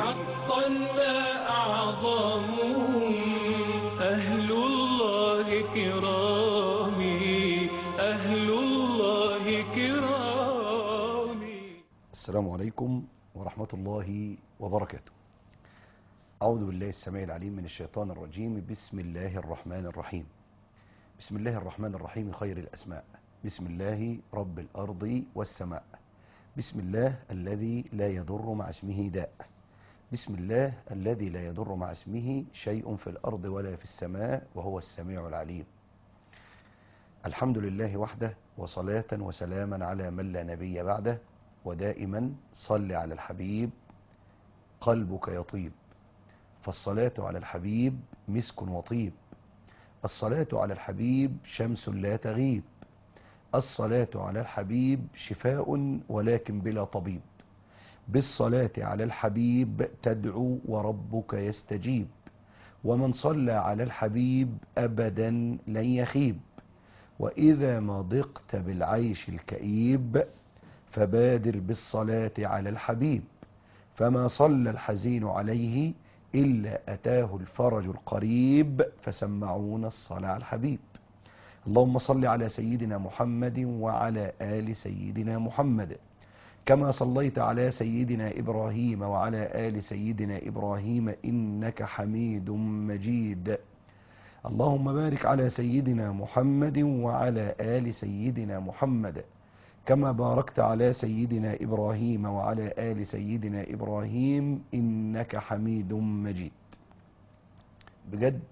حقا ما أعظمهم أهل الله كرامي أهل الله كرامي السلام عليكم ورحمة الله وبركاته أعوذ بالله السميع العليم من الشيطان الرجيم بسم الله الرحمن الرحيم بسم الله الرحمن الرحيم خير الأسماء بسم الله رب الأرض والسماء بسم الله الذي لا يضر مع اسمه داء بسم الله الذي لا يضر مع اسمه شيء في الأرض ولا في السماء وهو السميع العليم الحمد لله وحده وصلاة وسلاما على من لا نبي بعده ودائما صل على الحبيب قلبك يطيب فالصلاة على الحبيب مسك وطيب الصلاة على الحبيب شمس لا تغيب الصلاة على الحبيب شفاء ولكن بلا طبيب بالصلاة على الحبيب تدعو وربك يستجيب ومن صلى على الحبيب أبدا لن يخيب وإذا ما ضقت بالعيش الكئيب فبادر بالصلاة على الحبيب فما صلى الحزين عليه إلا أتاه الفرج القريب فسمعون الصلاة على الحبيب اللهم صل على سيدنا محمد وعلى آل سيدنا محمد كما صليت على سيدنا إبراهيم وعلى آل سيدنا إبراهيم إنك حميد مجيد اللهم بارك على سيدنا محمد وعلى آل سيدنا محمد كما باركت على سيدنا إبراهيم وعلى آل سيدنا إبراهيم إنك حميد مجيد بجد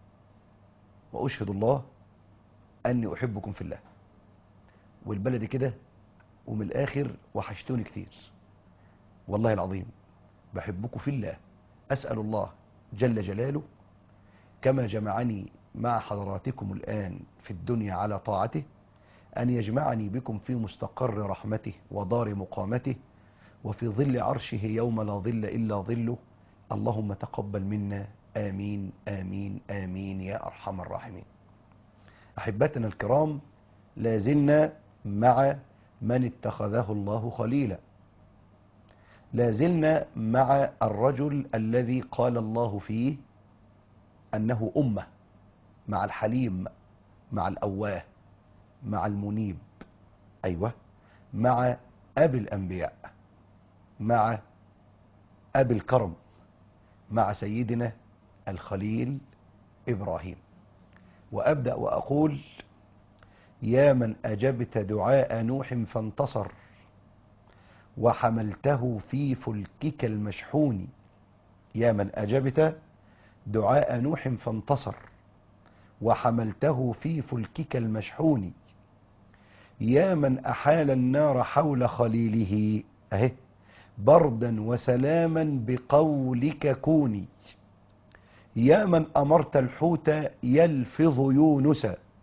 وأشهد الله أني أحبكم في الله والبلد كده ومن الآخر وحشتوني كتير والله العظيم بحبكم في الله أسأل الله جل جلاله كما جمعني مع حضراتكم الآن في الدنيا على طاعته أن يجمعني بكم في مستقر رحمته ودار مقامته وفي ظل عرشه يوم لا ظل إلا ظله اللهم تقبل منا آمين آمين آمين يا أرحم الراحمين أحبتنا الكرام لازلنا مع من اتخذه الله خليلا لازلنا مع الرجل الذي قال الله فيه أنه أمة مع الحليم مع الأواه مع المنيب أيوة مع أبي الأنبياء مع أبي الكرم مع سيدنا الخليل إبراهيم وأبدأ وأقول يا من أجبت دعاء نوح فانتصر وحملته في فلكك المشحون يا من أجبت دعاء نوح فانتصر وحملته في فلكك المشحون يا من أحال النار حول خليله أهي بردا وسلاما بقولك كوني يا من أمرت الحوت يلفظ يونس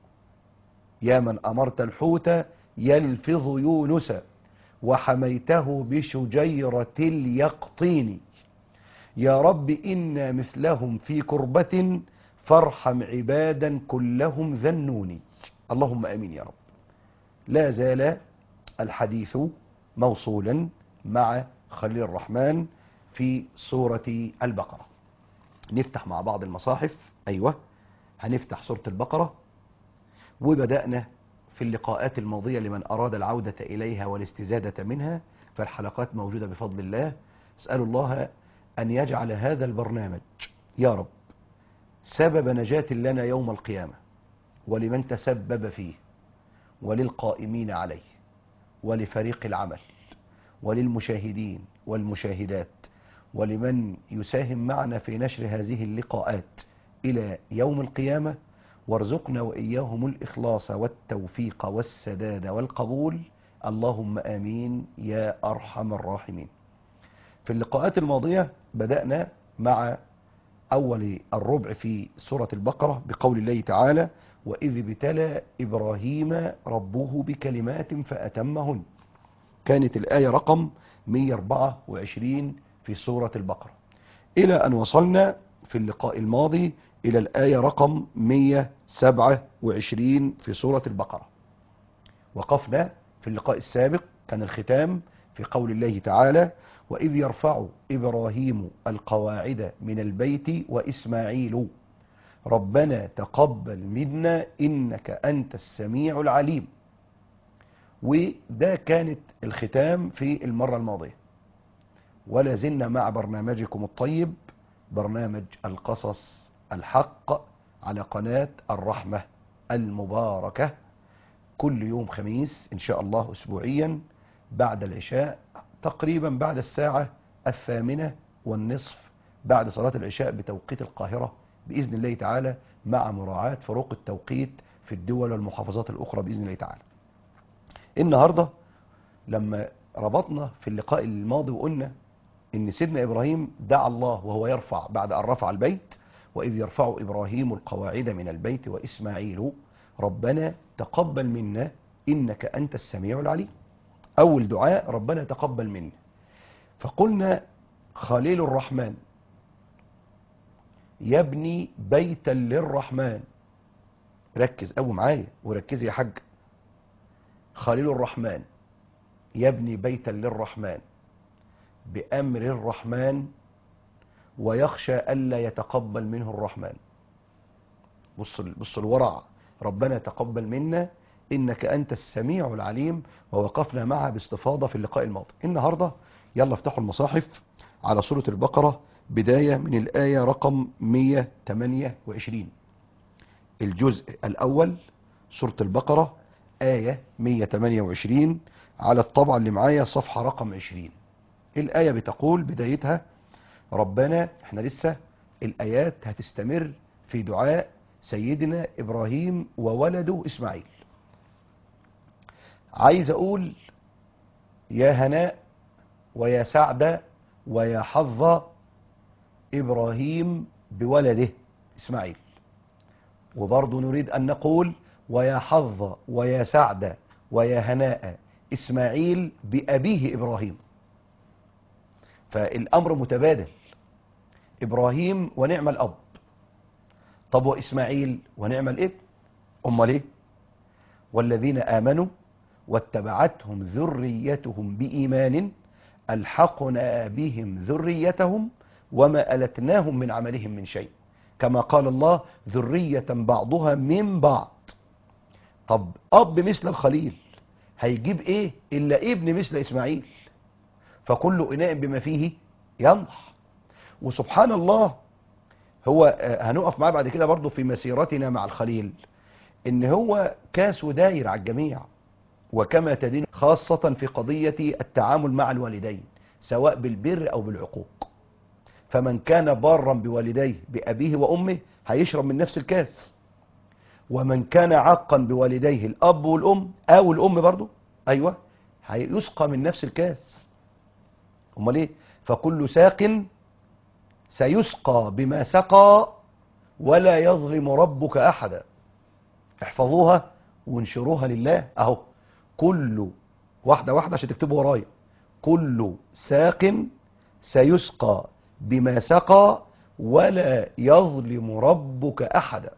يا من أمرت الحوت يلفظ يونس وحميته بشجيرة اليقطين يا رب إنا مثلهم في كربة فارحم عبادا كلهم ذنوني اللهم امين يا رب لا زال الحديث موصولا مع خليل الرحمن في سورة البقرة نفتح مع بعض المصاحف ايوه هنفتح سورة البقرة وبدأنا في اللقاءات الماضية لمن اراد العودة اليها والاستزادة منها فالحلقات موجودة بفضل الله اسأل الله ان يجعل هذا البرنامج يا رب سبب نجاة لنا يوم القيامة ولمن تسبب فيه وللقائمين عليه ولفريق العمل وللمشاهدين والمشاهدات ولمن يساهم معنا في نشر هذه اللقاءات إلى يوم القيامة وارزقنا وإياهم الإخلاص والتوفيق والسداد والقبول اللهم آمين يا أرحم الراحمين في اللقاءات الماضية بدأنا مع أول الربع في سورة البقرة بقول الله تعالى وإذ ابتلى إبراهيم ربه بكلمات فأتمهن كانت الآية رقم 124 في سورة البقرة إلى أن وصلنا في اللقاء الماضي إلى الآية رقم 127 في سورة البقرة وقفنا في اللقاء السابق كان الختام في قول الله تعالى وإذ يرفع إبراهيم القواعد من البيت وإسماعيل ربنا تقبل منا إنك أنت السميع العليم وده كانت الختام في المرة الماضية ولا زلنا مع برنامجكم الطيب برنامج القصص الحق على قناة الرحمة المباركة كل يوم خميس إن شاء الله أسبوعيا بعد العشاء تقريبا بعد الساعة الثامنة والنصف بعد صلاة العشاء بتوقيت القاهرة بإذن الله تعالى مع مراعاة فروق التوقيت في الدول والمحافظات الأخرى بإذن الله تعالى النهاردة لما ربطنا في اللقاء الماضي وقلنا ان سيدنا ابراهيم دعا الله وهو يرفع بعد ان رفع البيت واذ يرفع ابراهيم القواعد من البيت واسماعيل ربنا تقبل منا انك انت السميع العليم اول دعاء ربنا تقبل منا فقلنا خليل الرحمن يبني بيتا للرحمن ركز قوي معايا وركزي يا حاج خليل الرحمن يبني بيتا للرحمن بأمر الرحمن ويخشى ألا يتقبل منه الرحمن بص بص الورع ربنا تقبل منا إنك أنت السميع العليم ووقفنا معها باستفاضة في اللقاء الماضي النهاردة يلا افتحوا المصاحف على سورة البقرة بداية من الآية رقم 128 الجزء الأول سورة البقرة آية 128 على الطبعة اللي معايا صفحة رقم 20 الآية بتقول بدايتها ربنا احنا لسه الآيات هتستمر في دعاء سيدنا إبراهيم وولده إسماعيل عايز أقول يا هناء ويا سعد ويا حظ إبراهيم بولده إسماعيل وبرضه نريد أن نقول ويا حظ ويا سعد ويا هناء إسماعيل بأبيه إبراهيم فالأمر متبادل إبراهيم ونعم الأب طب وإسماعيل ونعم الابن أمال إيه والذين آمنوا واتبعتهم ذريتهم بإيمان ألحقنا بهم ذريتهم وما ألتناهم من عملهم من شيء كما قال الله ذرية بعضها من بعض طب أب مثل الخليل هيجيب إيه إلا ابن مثل إسماعيل فكل إناء بما فيه ينضح وسبحان الله هو هنقف معاه بعد كده برضه في مسيرتنا مع الخليل ان هو كاس وداير على الجميع وكما تدين خاصة في قضية التعامل مع الوالدين سواء بالبر او بالعقوق فمن كان بارا بوالديه بأبيه وأمه هيشرب من نفس الكاس ومن كان عاقا بوالديه الأب والأم أو الأم برضه أيوة هيسقى من نفس الكاس امال ايه فكل ساق سيسقى بما سقى ولا يظلم ربك احدا احفظوها وانشروها لله اهو كل واحده واحده عشان تكتبوا ورايا كل ساق سيسقى بما سقى ولا يظلم ربك احدا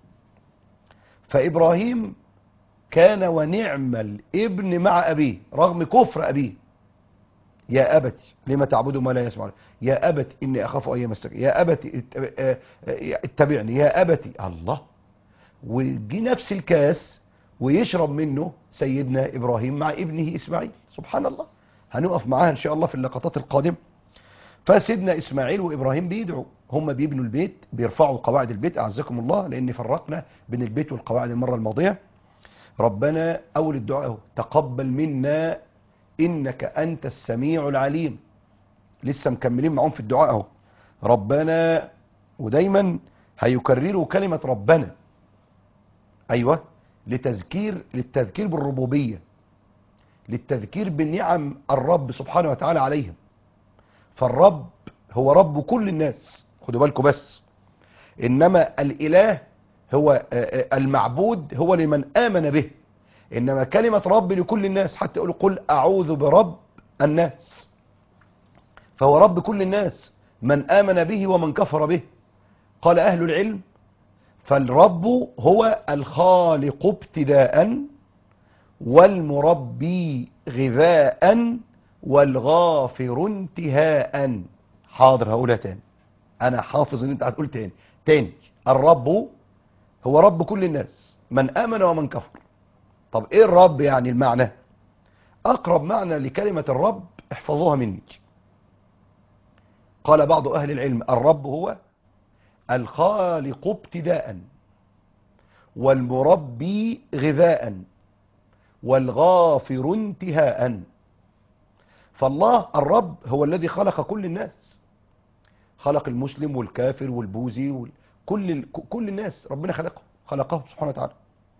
فابراهيم كان ونعم الابن مع ابيه رغم كفر ابيه يا أبت لما تعبدوا ما لا يسمع يا أبت إني أخاف أن يمسك يا أبت اتبعني يا أبت الله ويجي نفس الكاس ويشرب منه سيدنا إبراهيم مع ابنه إسماعيل سبحان الله هنقف معاها إن شاء الله في اللقطات القادمة فسيدنا إسماعيل وإبراهيم بيدعوا هم بيبنوا البيت بيرفعوا قواعد البيت أعزكم الله لأن فرقنا بين البيت والقواعد المرة الماضية ربنا أول الدعاء تقبل منا إنك أنت السميع العليم لسه مكملين معهم في الدعاء اهو ربنا ودايما هيكرروا كلمة ربنا أيوة لتذكير للتذكير بالربوبية للتذكير بنعم الرب سبحانه وتعالى عليهم فالرب هو رب كل الناس خدوا بالكم بس إنما الإله هو المعبود هو لمن آمن به إنما كلمة رب لكل الناس حتى يقول قل أعوذ برب الناس فهو رب كل الناس من آمن به ومن كفر به قال أهل العلم فالرب هو الخالق ابتداء والمربي غذاء والغافر انتهاء حاضر هقولها تاني انا حافظ ان انت هتقول تاني تاني الرب هو رب كل الناس من امن ومن كفر طب ايه الرب يعني المعنى اقرب معنى لكلمة الرب احفظوها مني قال بعض اهل العلم الرب هو الخالق ابتداء والمربي غذاء والغافر انتهاء فالله الرب هو الذي خلق كل الناس خلق المسلم والكافر والبوذي وكل كل الناس ربنا خلقهم خلقهم سبحانه وتعالى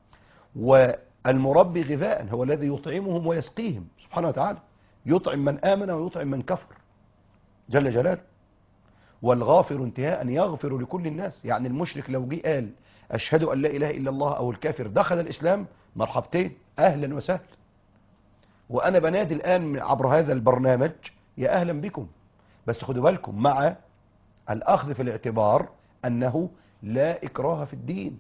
والمربي غذاء هو الذي يطعمهم ويسقيهم سبحانه وتعالى يطعم من آمن ويطعم من كفر جل جلاله والغافر انتهاء يغفر لكل الناس يعني المشرك لو جه قال أشهد أن لا إله إلا الله أو الكافر دخل الإسلام مرحبتين أهلا وسهلا وأنا بنادي الآن عبر هذا البرنامج يا أهلا بكم بس خدوا بالكم مع الأخذ في الاعتبار أنه لا إكراه في الدين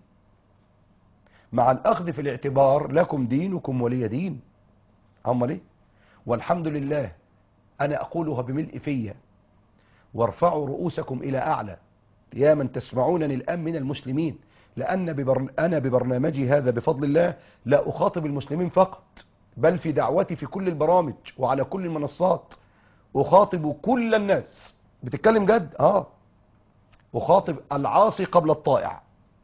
مع الأخذ في الاعتبار لكم دينكم ولي دين هم ليه والحمد لله أنا أقولها بملء فيا وارفعوا رؤوسكم إلى أعلى يا من تسمعونني الآن من المسلمين لأن ببر... أنا ببرنامجي هذا بفضل الله لا أخاطب المسلمين فقط بل في دعوتي في كل البرامج وعلى كل المنصات أخاطب كل الناس بتتكلم جد آه أخاطب العاصي قبل الطائع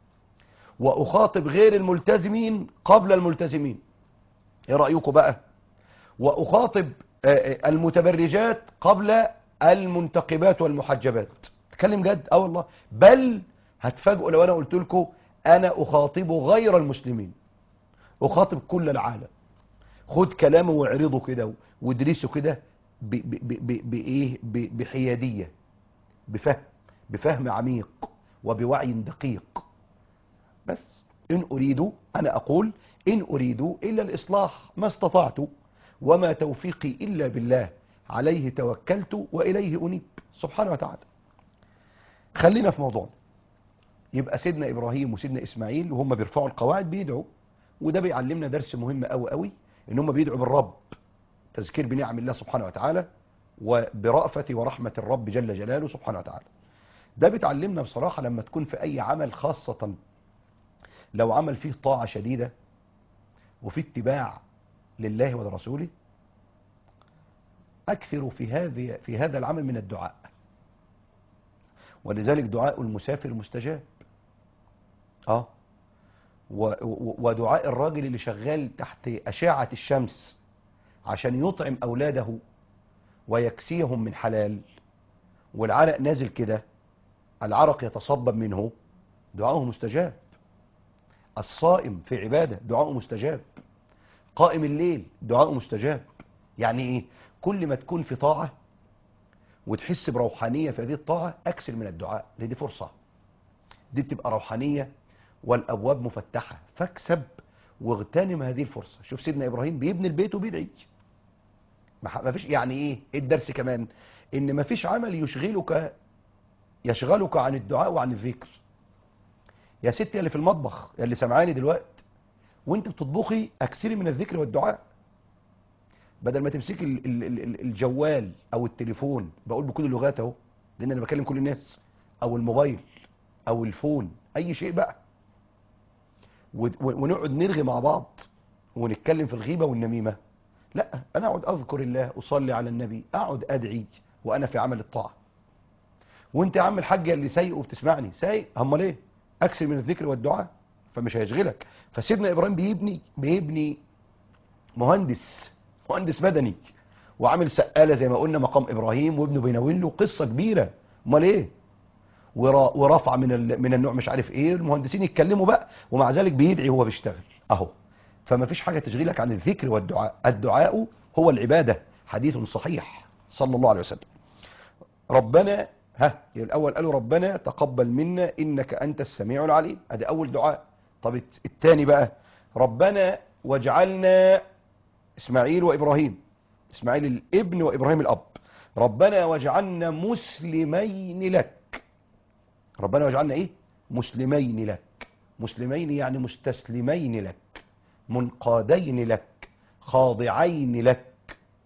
وأخاطب غير الملتزمين قبل الملتزمين إيه رأيكم بقى وأخاطب المتبرجات قبل المنتقبات والمحجبات تكلم جد اه والله بل هتفاجئوا لو انا قلت لكم انا اخاطب غير المسلمين اخاطب كل العالم خد كلامه واعرضه كده وادرسه كده بايه بحياديه بفهم بفهم عميق وبوعي دقيق بس ان اريد انا اقول ان اريد الا الاصلاح ما استطعت وما توفيقي الا بالله عليه توكلت وإليه أنيب سبحانه وتعالى خلينا في موضوعنا يبقى سيدنا إبراهيم وسيدنا إسماعيل وهم بيرفعوا القواعد بيدعوا وده بيعلمنا درس مهم قوي قوي ان هم بيدعوا بالرب تذكير بنعم الله سبحانه وتعالى وبرأفة ورحمة الرب جل جلاله سبحانه وتعالى ده بتعلمنا بصراحة لما تكون في أي عمل خاصة لو عمل فيه طاعة شديدة وفي اتباع لله ولرسوله أكثر في هذه في هذا العمل من الدعاء ولذلك دعاء المسافر مستجاب اه ودعاء الراجل اللي شغال تحت أشعة الشمس عشان يطعم أولاده ويكسيهم من حلال والعرق نازل كده العرق يتصبب منه دعاؤه مستجاب الصائم في عبادة دعاؤه مستجاب قائم الليل دعاؤه مستجاب يعني ايه كل ما تكون في طاعة وتحس بروحانية في هذه الطاعة أكثر من الدعاء لأن دي فرصة دي بتبقى روحانية والأبواب مفتحة فاكسب واغتنم هذه الفرصة شوف سيدنا إبراهيم بيبني البيت وبيدعي ما فيش يعني إيه إيه الدرس كمان إن ما فيش عمل يشغلك يشغلك عن الدعاء وعن الذكر يا ستي اللي في المطبخ يا اللي سمعاني دلوقتي وانت بتطبخي اكثري من الذكر والدعاء بدل ما تمسك الجوال او التليفون بقول بكل اللغات اهو لان انا بكلم كل الناس او الموبايل او الفون اي شيء بقى ونقعد نرغي مع بعض ونتكلم في الغيبة والنميمة لا انا اقعد اذكر الله اصلي على النبي اقعد ادعي وانا في عمل الطاعة وانت يا عم الحاج اللي سايق وبتسمعني سايق امال ايه اكثر من الذكر والدعاء فمش هيشغلك فسيدنا ابراهيم بيبني بيبني مهندس مهندس مدني وعامل سقالة زي ما قلنا مقام إبراهيم وابنه بيناول له قصة كبيرة امال ايه ورفع من من النوع مش عارف ايه المهندسين يتكلموا بقى ومع ذلك بيدعي وهو بيشتغل اهو فما فيش حاجة تشغلك عن الذكر والدعاء الدعاء هو العبادة حديث صحيح صلى الله عليه وسلم ربنا ها الاول قالوا ربنا تقبل منا انك انت السميع العليم ادي اول دعاء طب الثاني بقى ربنا واجعلنا اسماعيل وابراهيم اسماعيل الابن وابراهيم الاب ربنا واجعلنا مسلمين لك ربنا واجعلنا ايه مسلمين لك مسلمين يعني مستسلمين لك منقادين لك خاضعين لك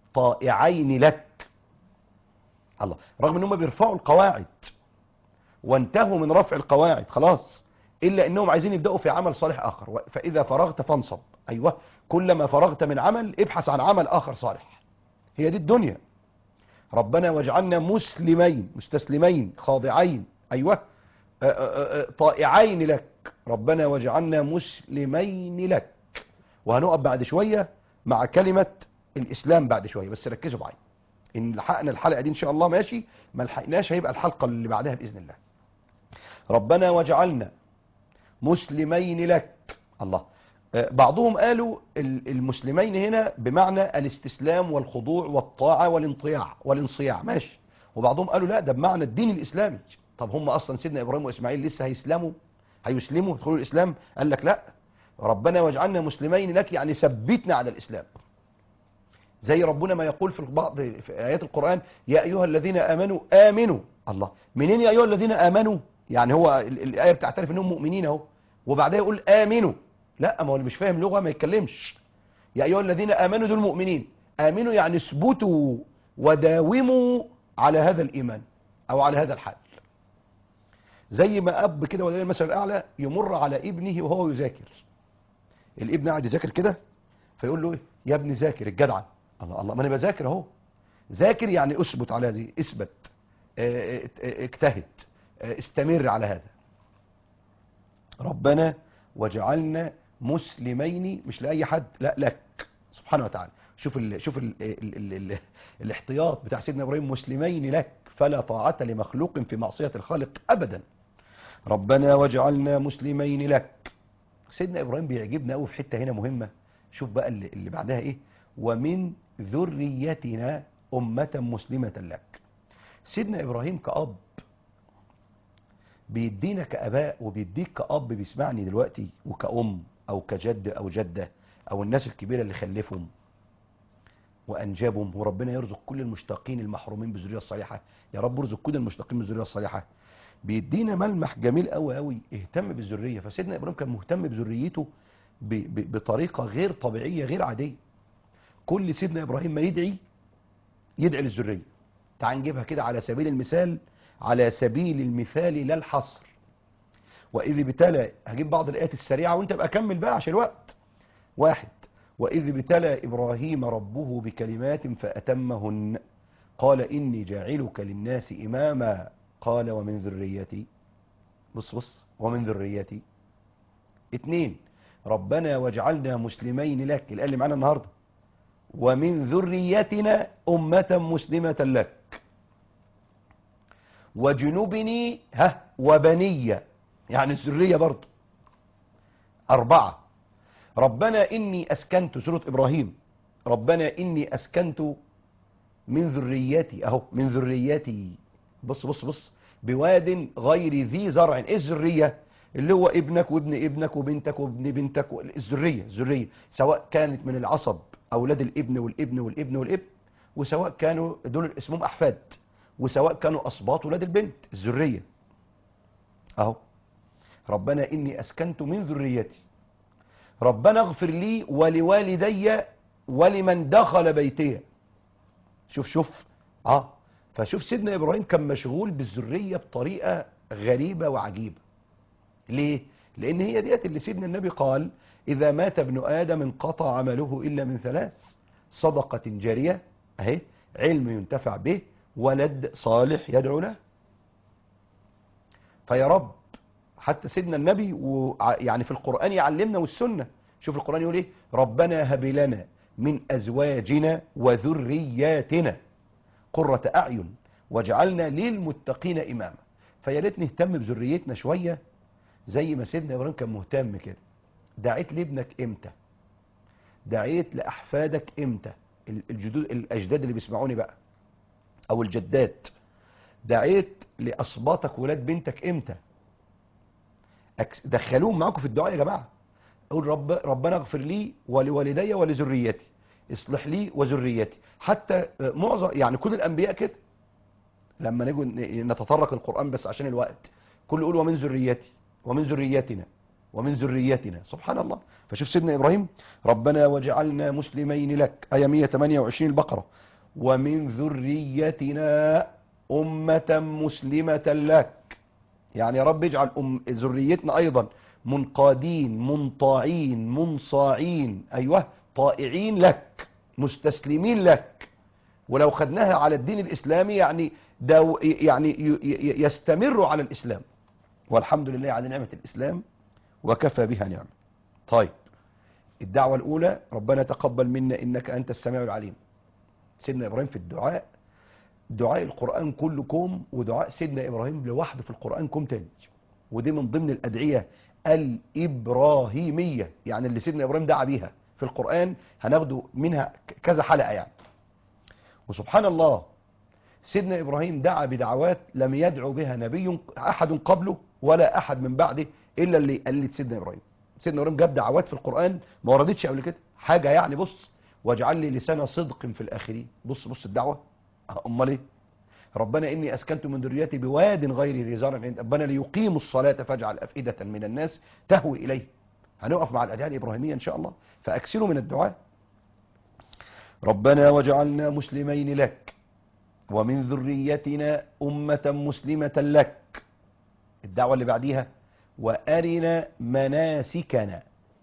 طائعين لك الله رغم ان هم بيرفعوا القواعد وانتهوا من رفع القواعد خلاص الا انهم عايزين يبداوا في عمل صالح اخر فاذا فرغت فانصب ايوه كلما فرغت من عمل ابحث عن عمل اخر صالح هي دي الدنيا ربنا واجعلنا مسلمين مستسلمين خاضعين ايوه آه، آه، آه، طائعين لك ربنا واجعلنا مسلمين لك وهنقف بعد شويه مع كلمه الاسلام بعد شويه بس ركزوا معايا ان لحقنا الحلقه دي ان شاء الله ماشي ما لحقناش هيبقى الحلقه اللي بعدها باذن الله ربنا واجعلنا مسلمين لك الله آه، بعضهم قالوا ال- المسلمين هنا بمعنى الاستسلام والخضوع والطاعة والانطياع والانصياع ماشي وبعضهم قالوا لا ده بمعنى الدين الإسلامي طب هم أصلا سيدنا إبراهيم وإسماعيل لسه هيسلموا هيسلموا يدخلوا الإسلام قال لك لا ربنا واجعلنا مسلمين لك يعني ثبتنا على الإسلام زي ربنا ما يقول في بعض في آيات القرآن يا أيها الذين آمنوا آمنوا الله منين يا أيها الذين آمنوا يعني هو ال- الآية بتعترف أنهم مؤمنين أهو وبعدها يقول آمنوا لا ما هو اللي مش فاهم لغة ما يتكلمش يا أيها الذين آمنوا دول مؤمنين آمنوا يعني اثبتوا وداوموا على هذا الإيمان أو على هذا الحال زي ما أب كده ولله المثل الأعلى يمر على ابنه وهو يذاكر الابن قاعد يذاكر كده فيقول له إيه؟ يا ابني ذاكر الجدع الله الله ما انا بذاكر اهو ذاكر يعني اثبت على هذه اثبت اه، اه، اه، اجتهد اه، استمر على هذا ربنا وجعلنا مسلمين مش لاي حد لا لك سبحانه وتعالى شوف ال شوف ال ال ال ال الاحتياط بتاع سيدنا ابراهيم مسلمين لك فلا طاعه لمخلوق في معصيه الخالق ابدا ربنا وجعلنا مسلمين لك سيدنا ابراهيم بيعجبنا قوي في حته هنا مهمه شوف بقى اللي, اللي بعدها ايه ومن ذريتنا امه مسلمه لك سيدنا ابراهيم كاب بيدينا كاباء وبيديك كاب بيسمعني دلوقتي وكأم او كجد او جده او الناس الكبيره اللي خلفهم وانجبهم وربنا يرزق كل المشتاقين المحرومين بالذريه الصالحه يا رب ارزق كل المشتاقين بالذريه الصالحه بيدينا ملمح جميل قوي قوي اهتم بالذريه فسيدنا ابراهيم كان مهتم بذريته ب- ب- بطريقه غير طبيعيه غير عاديه كل سيدنا ابراهيم ما يدعي يدعي للذريه تعال نجيبها كده على سبيل المثال على سبيل المثال لا الحصر واذ ابتلى هجيب بعض الايات السريعه وانت بقى كمل بقى عشان الوقت واحد واذ ابتلى ابراهيم ربه بكلمات فاتمهن قال اني جاعلك للناس اماما قال ومن ذريتي بص بص ومن ذريتي اتنين ربنا واجعلنا مسلمين لك الآية اللي معانا النهاردة ومن ذريتنا أمة مسلمة لك وجنوبني ها وبنية يعني الذرية برضه أربعة ربنا إني أسكنت سورة إبراهيم ربنا إني أسكنت من ذريتي أهو من ذريتي بص بص بص بواد غير ذي زرع ايه الذريه اللي هو ابنك وابن ابنك وبنتك وابن بنتك الذريه الذريه سواء كانت من العصب اولاد الابن والابن والابن والابن وسواء كانوا دول اسمهم احفاد وسواء كانوا اسباط ولاد البنت الذريه اهو ربنا اني اسكنت من ذريتي ربنا اغفر لي ولوالدي ولمن دخل بيتي شوف شوف اه فشوف سيدنا ابراهيم كان مشغول بالذريه بطريقه غريبه وعجيبه ليه لان هي ديت اللي سيدنا النبي قال اذا مات ابن ادم انقطع عمله الا من ثلاث صدقه جاريه اهي علم ينتفع به ولد صالح يدعو له فيا رب حتى سيدنا النبي وع- يعني في القرآن يعلمنا والسنة شوف القرآن يقول ايه ربنا هب لنا من أزواجنا وذرياتنا قرة أعين واجعلنا للمتقين إماما فيا ريت نهتم بذريتنا شوية زي ما سيدنا إبراهيم كان مهتم كده دعيت لابنك إمتى دعيت لأحفادك إمتى ال- الجدود الأجداد اللي بيسمعوني بقى أو الجدات دعيت لأصباطك ولاد بنتك إمتى أكس- دخلوهم معاكم في الدعاء يا جماعة قول رب ربنا اغفر لي ولوالدي ولذريتي اصلح لي وذريتي حتى معظم يعني كل الانبياء كده لما نيجي ن- نتطرق القران بس عشان الوقت كل يقول ومن ذريتي ومن ذريتنا ومن ذريتنا سبحان الله فشوف سيدنا إبراهيم ربنا وجعلنا مسلمين لك آية 128 البقرة ومن ذريتنا أمة مسلمة لك يعني يا رب اجعل أم ذريتنا أيضا منقادين منطاعين منصاعين أيوه طائعين لك مستسلمين لك ولو خدناها على الدين الإسلامي يعني دو يعني ي- ي- يستمر على الإسلام والحمد لله على نعمة الإسلام وكفى بها نعمة طيب الدعوة الأولى ربنا تقبل منا إنك أنت السميع العليم سيدنا إبراهيم في الدعاء دعاء القرآن كله كوم ودعاء سيدنا إبراهيم لوحده في القرآن كوم تاني ودي من ضمن الأدعية الإبراهيمية يعني اللي سيدنا إبراهيم دعا بيها في القرآن هناخده منها ك- كذا حلقة يعني وسبحان الله سيدنا إبراهيم دعا بدعوات لم يدعو بها نبي أحد قبله ولا أحد من بعده إلا اللي قلت سيدنا إبراهيم سيدنا إبراهيم جاب دعوات في القرآن ما وردتش قبل كده حاجة يعني بص واجعل لي لسان صدق في الآخرين بص بص الدعوة أه، أمال إيه ربنا إني أسكنت من ذريتي بواد غير ذي زرع عند ربنا ليقيموا الصلاة فاجعل أفئدة من الناس تهوي إليه هنقف مع الأدعية الإبراهيمية إن شاء الله فأكثروا من الدعاء ربنا وجعلنا مسلمين لك ومن ذريتنا أمة مسلمة لك الدعوة اللي بعديها وأرنا مناسكنا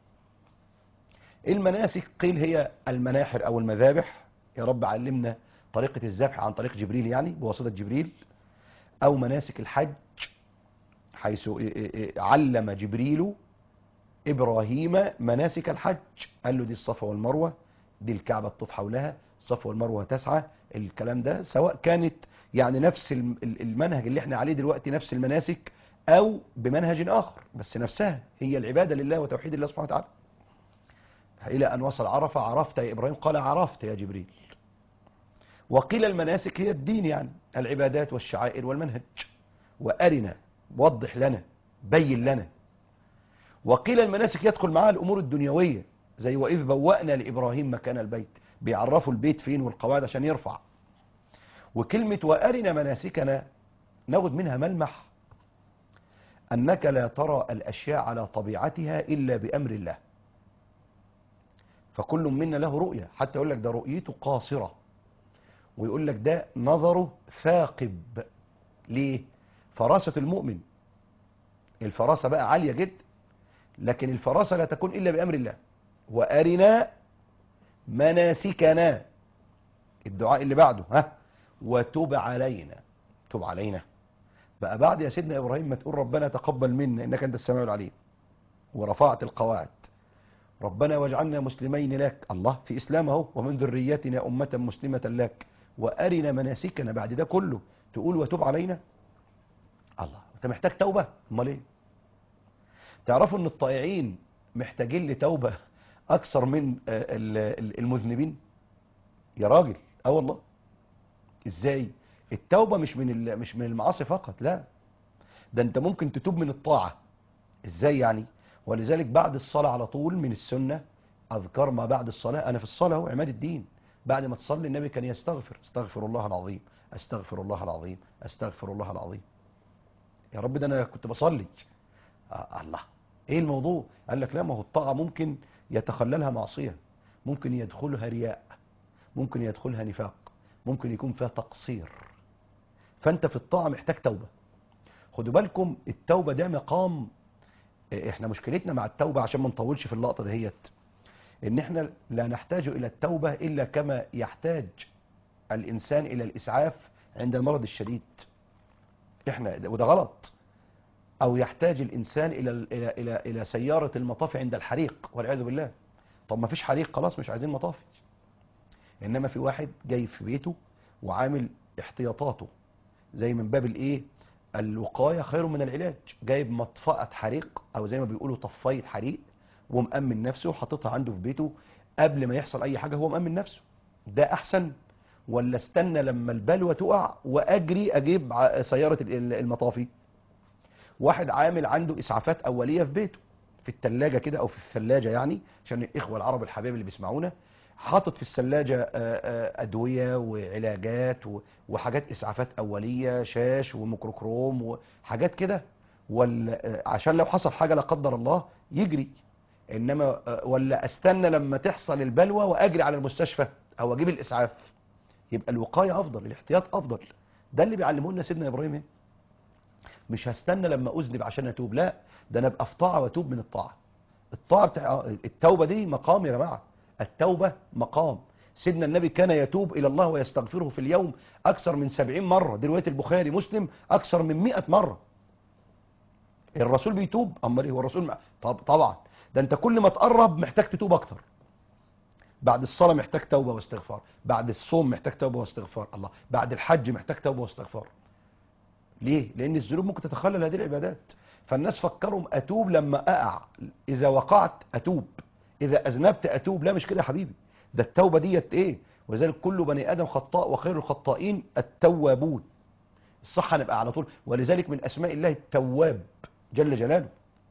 المناسك قيل هي المناحر أو المذابح يا رب علمنا طريقة الذبح عن طريق جبريل يعني بواسطة جبريل أو مناسك الحج حيث علم جبريل إبراهيم مناسك الحج قال له دي الصفا والمروة دي الكعبة تطوف حولها الصفا والمروة تسعى الكلام ده سواء كانت يعني نفس الم- ال- المنهج اللي احنا عليه دلوقتي نفس المناسك أو بمنهج آخر بس نفسها هي العبادة لله وتوحيد الله سبحانه وتعالى إلى أن وصل عرفة عرفت يا إبراهيم قال عرفت يا جبريل وقيل المناسك هي الدين يعني العبادات والشعائر والمنهج وأرنا وضح لنا بين لنا وقيل المناسك يدخل معها الأمور الدنيوية زي وإذ بوأنا لإبراهيم مكان البيت بيعرفوا البيت فين والقواعد عشان يرفع وكلمة وأرنا مناسكنا ناخد منها ملمح أنك لا ترى الأشياء على طبيعتها إلا بأمر الله فكل منا له رؤية حتى يقول لك ده رؤيته قاصرة ويقول لك ده نظره ثاقب ليه فراسة المؤمن الفراسة بقى عالية جدا لكن الفراسة لا تكون إلا بأمر الله وأرنا مناسكنا الدعاء اللي بعده ها وتب علينا تب علينا بقى بعد يا سيدنا إبراهيم ما تقول ربنا تقبل منا إنك أنت السميع العليم ورفعت القواعد ربنا واجعلنا مسلمين لك الله في إسلام اهو ومن ذريتنا أمة مسلمة لك وأرنا مناسكنا بعد ده كله تقول وتب علينا الله أنت محتاج توبة امال ايه تعرفوا ان الطائعين محتاجين لتوبة اكثر من آه، ال- ال- المذنبين يا راجل اه والله ازاي التوبة مش من ال- مش من المعاصي فقط لا ده انت ممكن تتوب من الطاعة ازاي يعني ولذلك بعد الصلاة على طول من السنة اذكار ما بعد الصلاة انا في الصلاة هو عماد الدين بعد ما تصلي النبي كان يستغفر استغفر الله العظيم استغفر الله العظيم استغفر الله العظيم يا رب ده انا كنت بصلي آه الله ايه الموضوع قال لك لا ما هو الطاعة ممكن يتخللها معصية ممكن يدخلها رياء ممكن يدخلها نفاق ممكن يكون فيها تقصير فانت في الطاعة محتاج توبة خدوا بالكم التوبة ده مقام إيه، احنا مشكلتنا مع التوبة عشان ما نطولش في اللقطة دهيت ان احنا لا نحتاج الى التوبة الا كما يحتاج الانسان الى الاسعاف عند المرض الشديد احنا وده غلط او يحتاج الانسان الى الى الى الى سياره المطافي عند الحريق والعياذ بالله طب ما فيش حريق خلاص مش عايزين مطافي انما في واحد جاي في بيته وعامل احتياطاته زي من باب الايه الوقايه خير من العلاج جايب مطفأة حريق او زي ما بيقولوا طفايه حريق ومأمن نفسه وحاططها عنده في بيته قبل ما يحصل اي حاجه هو مأمن نفسه ده احسن ولا استنى لما البلوه تقع واجري اجيب ع- سياره ال- المطافي واحد عامل عنده اسعافات اوليه في بيته في الثلاجه كده او في الثلاجه يعني عشان الاخوه العرب الحبايب اللي بيسمعونا حاطط في الثلاجه آه، آه، ادويه وعلاجات و- وحاجات اسعافات اوليه شاش وميكروكروم وحاجات كده ولا آه، عشان لو حصل حاجه لا قدر الله يجري انما آه، ولا استنى لما تحصل البلوى واجري على المستشفى او اجيب الاسعاف يبقى الوقايه افضل الاحتياط افضل ده اللي بيعلمه لنا سيدنا ابراهيم هنا مش هستنى لما اذنب عشان اتوب لا ده انا ابقى في طاعه واتوب من الطاعه الطاعه بتاع التوبه دي مقام يا جماعه التوبه مقام سيدنا النبي كان يتوب الى الله ويستغفره في اليوم اكثر من سبعين مره دي روايه البخاري مسلم اكثر من مئة مره الرسول بيتوب امال ايه هو الرسول ما- طب طبعا ده انت كل ما تقرب محتاج تتوب اكتر بعد الصلاه محتاج توبه واستغفار بعد الصوم محتاج توبه واستغفار الله بعد الحج محتاج توبه واستغفار ليه لان الذنوب ممكن تتخلل هذه العبادات فالناس فكروا اتوب لما اقع اذا وقعت اتوب اذا اذنبت اتوب لا مش كده يا حبيبي ده التوبه ديت ايه ولذلك كل بني ادم خطاء وخير الخطائين التوابون الصح نبقى على طول ولذلك من اسماء الله التواب جل جلاله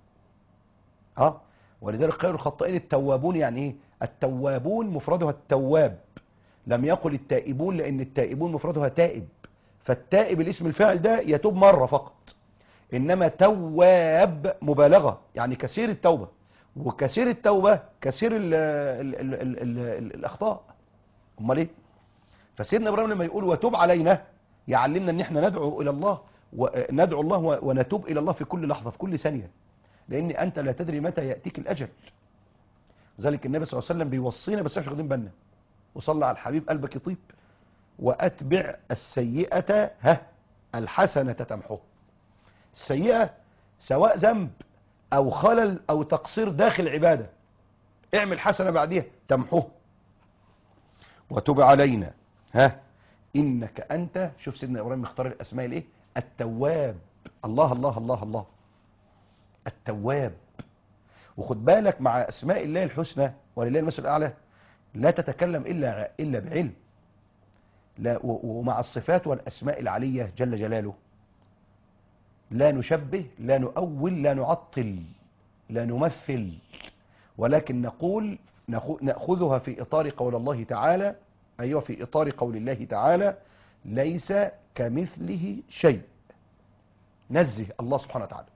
اه ولذلك خير الخطائين التوابون يعني ايه التوابون مفردها التواب لم يقل التائبون لان التائبون مفردها تائب فالتائب الاسم الفاعل ده يتوب مرة فقط انما تواب مبالغة يعني كثير التوبة وكثير التوبة كثير ال ال ال ال ال ال الاخطاء امال ايه فسيدنا ابراهيم لما يقول وتوب علينا يعلمنا ان احنا ندعو الى الله وندعو الله و- ونتوب الى الله في كل لحظة في كل ثانية لان انت لا تدري متى يأتيك الاجل ذلك النبي صلى الله عليه وسلم بيوصينا بس مش واخدين بالنا وصلى على الحبيب قلبك يطيب واتبع السيئة ها الحسنة تمحوه السيئة سواء ذنب او خلل او تقصير داخل عبادة اعمل حسنة بعديها تمحوه وتب علينا ها انك انت شوف سيدنا ابراهيم اختار الاسماء الايه التواب الله الله الله الله التواب وخد بالك مع اسماء الله الحسنى ولله المثل الاعلى لا تتكلم الا الا بعلم لا و- ومع الصفات والاسماء العليه جل جلاله لا نشبه لا نؤول لا نعطل لا نمثل ولكن نقول نخو- ناخذها في اطار قول الله تعالى ايوه في اطار قول الله تعالى ليس كمثله شيء نزه الله سبحانه وتعالى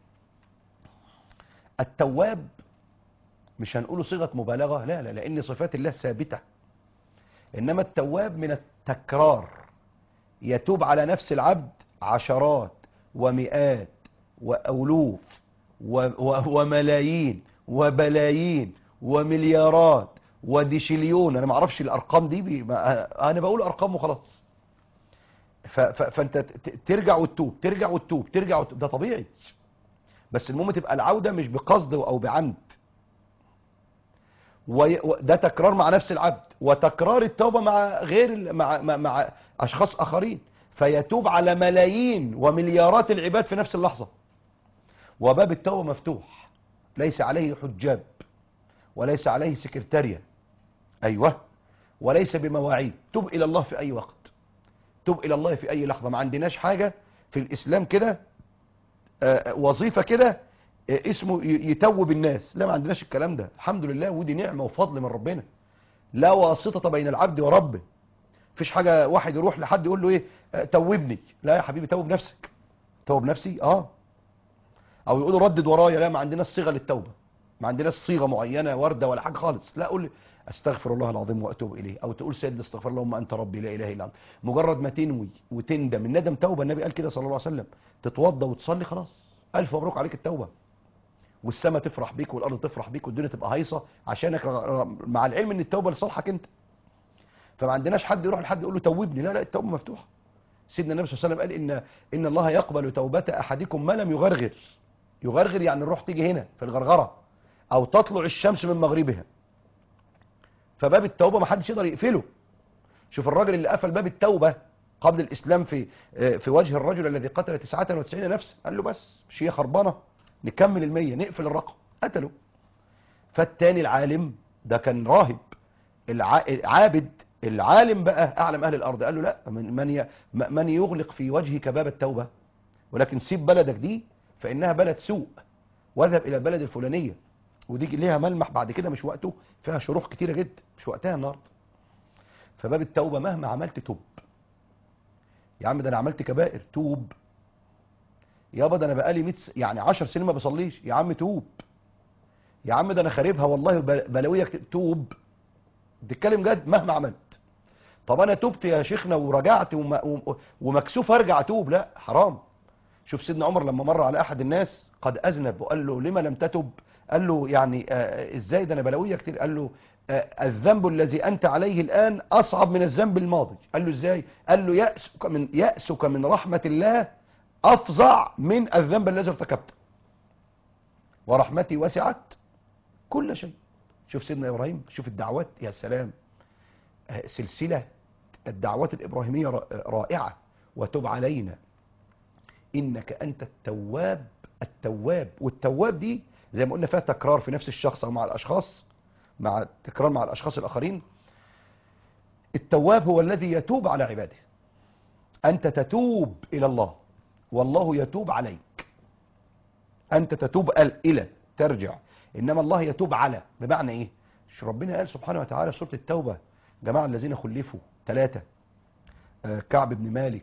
التواب مش هنقوله صيغة مبالغة لا لا لأن صفات الله ثابتة إنما التواب من التكرار يتوب على نفس العبد عشرات ومئات وألوف و و وملايين وبلايين ومليارات وديشليون أنا ما أعرفش الأرقام دي بي ما أنا بقول أرقام وخلاص ف ف فأنت ت- ترجع وتتوب ترجع وتتوب ترجع وتتوب ده طبيعي بس المهم تبقى العودة مش بقصد أو بعمد وي- و- ده تكرار مع نفس العبد وتكرار التوبة مع غير ال- مع, مع, مع أشخاص آخرين فيتوب على ملايين ومليارات العباد في نفس اللحظة وباب التوبة مفتوح ليس عليه حجاب وليس عليه سكرتارية أيوة وليس بمواعيد تب إلى الله في أي وقت تب إلى الله في أي لحظة ما عندناش حاجة في الإسلام كده آه، وظيفة كده آه، اسمه ي- يتوب الناس لا ما عندناش الكلام ده الحمد لله ودي نعمة وفضل من ربنا لا واسطة بين العبد وربه مفيش حاجة واحد يروح لحد يقول له ايه آه، توبني لا يا حبيبي توب نفسك توب نفسي اه او يقولوا ردد ورايا لا ما عندناش صيغة للتوبة ما عندناش صيغة معينة وردة ولا حاجة خالص لا قول لي استغفر الله العظيم واتوب اليه او تقول سيد الاستغفار اللهم انت ربي لا اله الا انت مجرد ما تنوي وتندم الندم توبه النبي قال كده صلى الله عليه وسلم تتوضى وتصلي خلاص الف مبروك عليك التوبه والسماء تفرح بيك والارض تفرح بيك والدنيا تبقى هايصه عشانك ر- ر- مع العلم ان التوبه لصالحك انت فما عندناش حد يروح لحد يقول له توبني لا لا التوبه مفتوحه سيدنا النبي صلى الله عليه وسلم قال ان ان الله يقبل توبه احدكم ما لم يغرغر يغرغر يعني الروح تيجي هنا في الغرغره او تطلع الشمس من مغربها فباب التوبه ما حدش يقدر يقفله شوف الراجل اللي قفل باب التوبه قبل الاسلام في آه، في وجه الرجل الذي قتل 99 نفسا قال له بس مش هي خربانه نكمل المية نقفل الرقم قتله فالتاني العالم ده كان راهب الع- العابد العالم بقى اعلم اهل الارض قال له لا من من ي- من يغلق في وجهك باب التوبه ولكن سيب بلدك دي فانها بلد سوء واذهب الى البلد الفلانيه ودي ليها ملمح بعد كده مش وقته فيها شروح كتيره جدا مش وقتها النهارده فباب التوبه مهما عملت توب يا عم ده انا عملت كبائر توب يابا ده انا بقالي 100 س- يعني 10 سنين ما بصليش يا عم توب يا عم ده انا خاربها والله بل- بلاويه كتير. توب تتكلم جد مهما عملت طب انا تبت يا شيخنا ورجعت وم... وم- ومكسوف ارجع اتوب لا حرام شوف سيدنا عمر لما مر على احد الناس قد اذنب وقال له لما لم تتب قال له يعني آه ازاي ده انا بلاويه كتير قال له آه الذنب الذي انت عليه الان اصعب من الذنب الماضي قال له ازاي قال له يأسك من يأسك من رحمة الله افظع من الذنب الذي ارتكبته ورحمتي وسعت كل شيء شوف سيدنا ابراهيم شوف الدعوات يا سلام آه، سلسلة الدعوات الإبراهيمية را- رائعة وتب علينا إنك أنت التواب التواب والتواب دي زي ما قلنا فيها تكرار في نفس الشخص أو مع الأشخاص مع تكرار مع الأشخاص الآخرين التواب هو الذي يتوب على عباده أنت تتوب إلى الله والله يتوب عليك أنت تتوب ال- إلى ترجع إنما الله يتوب على بمعنى إيه مش ربنا قال سبحانه وتعالى في سورة التوبة جماعة الذين خلفوا ثلاثة آه، كعب بن مالك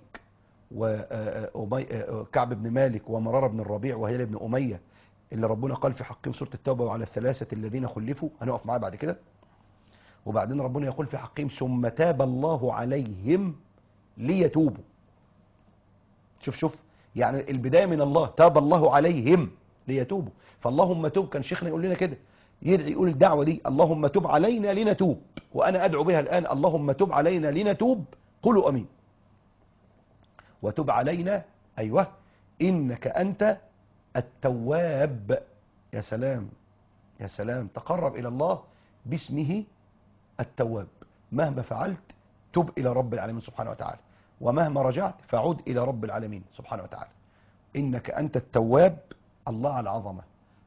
وكعب بن مالك ومرارة بن الربيع وهلال بن أمية اللي ربنا قال في حقهم سورة التوبة وعلى الثلاثة الذين خلفوا هنقف معاه بعد كده وبعدين ربنا يقول في حقهم ثم تاب الله عليهم ليتوبوا شوف شوف يعني البداية من الله تاب الله عليهم ليتوبوا فاللهم توب كان شيخنا يقول لنا كده يدعي يقول الدعوة دي اللهم تب علينا لنتوب وأنا أدعو بها الآن اللهم تب علينا لنتوب قولوا أمين وتب علينا أيوة إنك أنت التواب يا سلام يا سلام تقرب إلى الله باسمه التواب مهما فعلت تب إلى رب العالمين سبحانه وتعالى ومهما رجعت فعد إلى رب العالمين سبحانه وتعالى إنك أنت التواب الله العظمة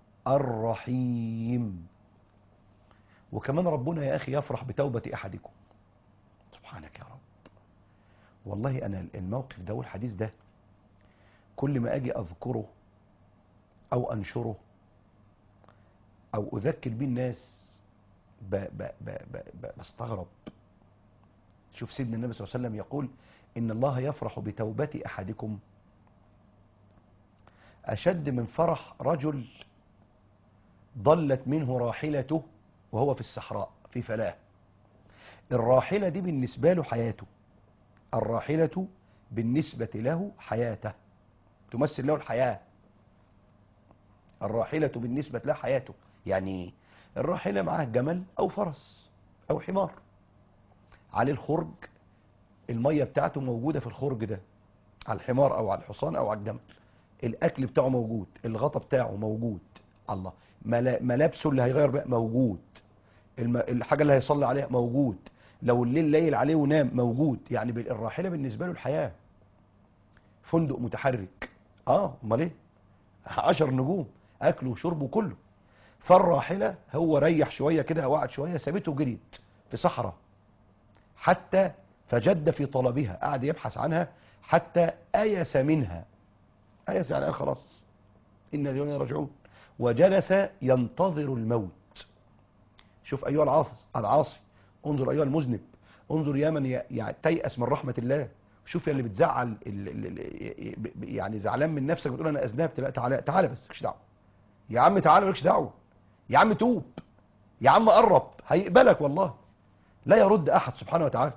الرحيم وكمان ربنا يا أخي يفرح بتوبة أحدكم سبحانك يا رب والله أنا الموقف ده والحديث ده كل ما أجي أذكره أو أنشره أو أذكر بيه الناس ب ب ب ب ب بستغرب شوف سيدنا النبي صلى الله عليه وسلم يقول إن الله يفرح بتوبة أحدكم أشد من فرح رجل ضلت منه راحلته وهو في الصحراء في فلاة الراحلة دي بالنسبة له حياته الراحلة بالنسبة له حياته تمثل له الحياة الراحلة بالنسبة له حياته يعني الراحلة معاه جمل أو فرس أو حمار عليه الخرج المية بتاعته موجودة في الخرج ده على الحمار أو على الحصان أو على الجمل الأكل بتاعه موجود الغطا بتاعه موجود الله ملا- ملابسه اللي هيغير بقى موجود الم- الحاجة اللي هيصلي عليها موجود لو الليل ليل عليه ونام موجود يعني بال- الراحلة بالنسبة له الحياة فندق متحرك اه امال ايه عشر نجوم اكله وشربه كله فالراحلة هو ريح شوية كده وقعد شوية سابته وجريت في صحراء حتى فجد في طلبها قعد يبحث عنها حتى أيس منها أيس يعني قال خلاص إن اليوم راجعون وجلس ينتظر الموت شوف أيها العاصي العاصي انظر أيها المذنب انظر يا من ي- يعني تيأس من رحمة الله شوف يا اللي بتزعل ال- ال- ال- يعني زعلان من نفسك بتقول انا اذنبت لا تعالى تعالى بس مالكش دعوه يا عم تعالى مالكش دعوه يا عم توب يا عم قرب هيقبلك والله لا يرد احد سبحانه وتعالى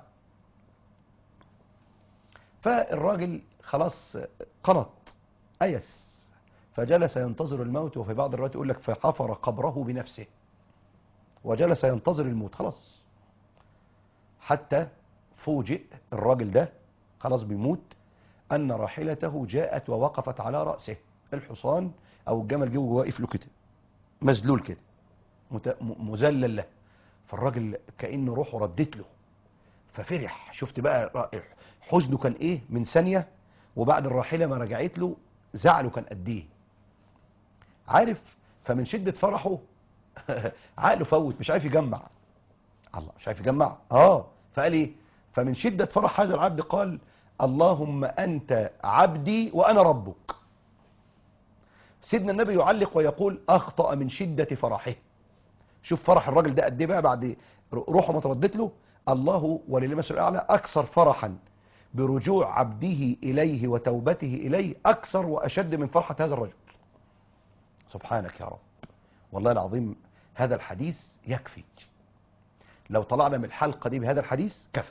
فالراجل خلاص قنط ايس فجلس ينتظر الموت وفي بعض الروايات يقول لك فحفر قبره بنفسه وجلس ينتظر الموت خلاص حتى فوجئ الراجل ده خلاص بيموت أن راحلته جاءت ووقفت على رأسه الحصان أو الجمل جه واقف له كده مذلول كده مت- م- مذلل له فالراجل كأن روحه ردت له ففرح شفت بقى را- حزنه كان ايه من ثانية وبعد الراحلة ما رجعت له زعله كان قد ايه عارف فمن شدة فرحه عقله فوت مش عارف يجمع الله مش عارف يجمع اه فقال ايه فمن شدة فرح هذا العبد قال اللهم انت عبدي وانا ربك سيدنا النبي يعلق ويقول اخطأ من شدة فرحه شوف فرح الراجل ده قد ايه بقى بعد روحه ما تردت له الله ولله المثل الاعلى اكثر فرحا برجوع عبده إليه وتوبته إليه أكثر وأشد من فرحة هذا الرجل سبحانك يا رب والله العظيم هذا الحديث يكفي لو طلعنا من الحلقة دي بهذا الحديث كفى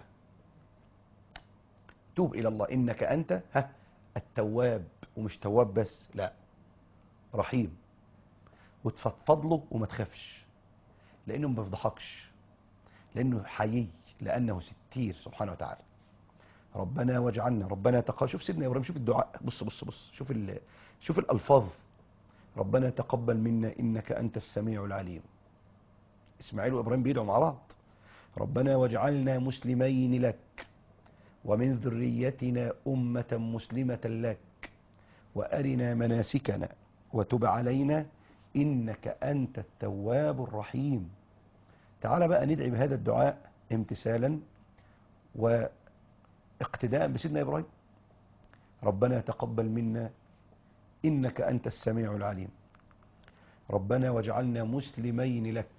توب إلى الله إنك أنت ها التواب ومش تواب بس لا رحيم وتفضفض له وما تخافش لأنه ما بيفضحكش لأنه حيي لأنه ستير سبحانه وتعالى ربنا واجعلنا ربنا تقبل شوف سيدنا ابراهيم شوف الدعاء بص بص بص شوف ال... شوف الالفاظ ربنا تقبل منا انك انت السميع العليم اسماعيل وابراهيم بيدعوا مع بعض ربنا واجعلنا مسلمين لك ومن ذريتنا امه مسلمه لك وارنا مناسكنا وتب علينا انك انت التواب الرحيم تعال بقى ندعي بهذا الدعاء امتثالا و اقتداء بسيدنا إبراهيم ربنا تقبل منا إنك أنت السميع العليم ربنا واجعلنا مسلمين لك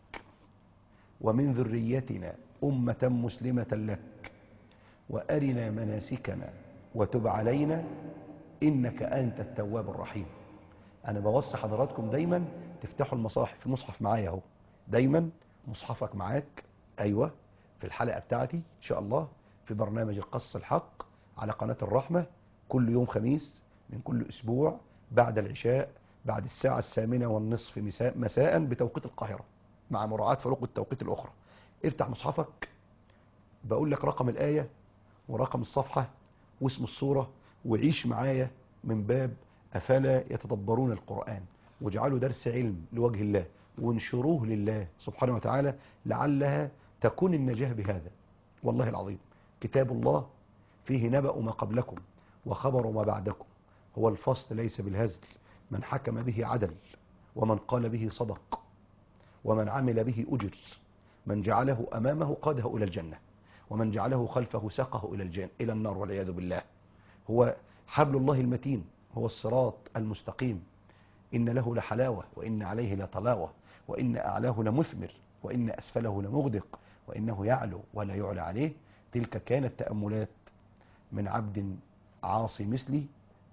ومن ذريتنا أمة مسلمة لك وأرنا مناسكنا وتب علينا إنك أنت التواب الرحيم أنا بوصي حضراتكم دايما تفتحوا المصاحف المصحف معايا اهو دايما مصحفك معاك أيوة في الحلقة بتاعتي إن شاء الله في برنامج القص الحق على قناة الرحمة كل يوم خميس من كل أسبوع بعد العشاء بعد الساعة الثامنة والنصف مساء, مساء بتوقيت القاهرة مع مراعاة فروق التوقيت الأخرى افتح مصحفك بقول لك رقم الآية ورقم الصفحة واسم الصورة وعيش معايا من باب أفلا يتدبرون القرآن واجعلوا درس علم لوجه الله وانشروه لله سبحانه وتعالى لعلها تكون النجاة بهذا والله العظيم كتاب الله فيه نبأ ما قبلكم وخبر ما بعدكم هو الفصل ليس بالهزل من حكم به عدل ومن قال به صدق ومن عمل به أجر من جعله أمامه قاده إلى الجنة ومن جعله خلفه ساقه إلى الجنة إلى النار والعياذ بالله هو حبل الله المتين هو الصراط المستقيم إن له لحلاوة وإن عليه لطلاوة وإن أعلاه لمثمر وإن أسفله لمغدق وإنه يعلو ولا يعلى عليه تلك كانت تأملات من عبد عاصي مثلي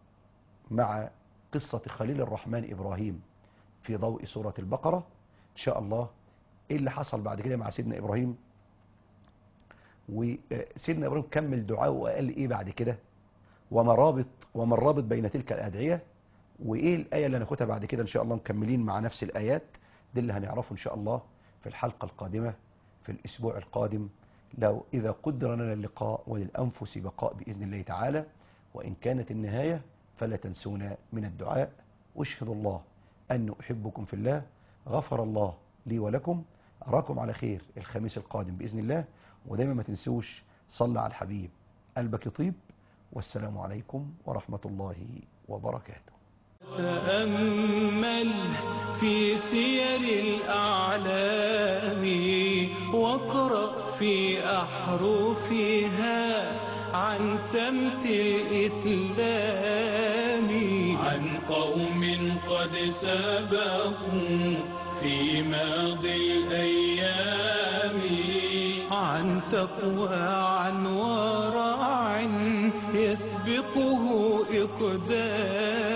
مع قصة خليل الرحمن إبراهيم في ضوء سورة البقرة إن شاء الله إيه اللي حصل بعد كده مع سيدنا إبراهيم وسيدنا إبراهيم كمل دعاءه وقال إيه بعد كده وما رابط وما الرابط بين تلك الأدعية وإيه الآية اللي هناخدها بعد كده إن شاء الله مكملين مع نفس الآيات دي اللي هنعرفه إن شاء الله في الحلقة القادمة في الأسبوع القادم لو إذا قدر لنا اللقاء وللأنفس بقاء بإذن الله تعالى وإن كانت النهاية فلا تنسونا من الدعاء أشهد الله أن أحبكم في الله غفر الله لي ولكم أراكم على خير الخميس القادم بإذن الله ودايما ما تنسوش صلى على الحبيب قلبك يطيب والسلام عليكم ورحمة الله وبركاته تأمل في سير الأعلام واقرأ في أحرفها عن سمت الإسلام عن قوم قد سبقوا في ماضي الأيام عن تقوى عن ورع يسبقه إقدام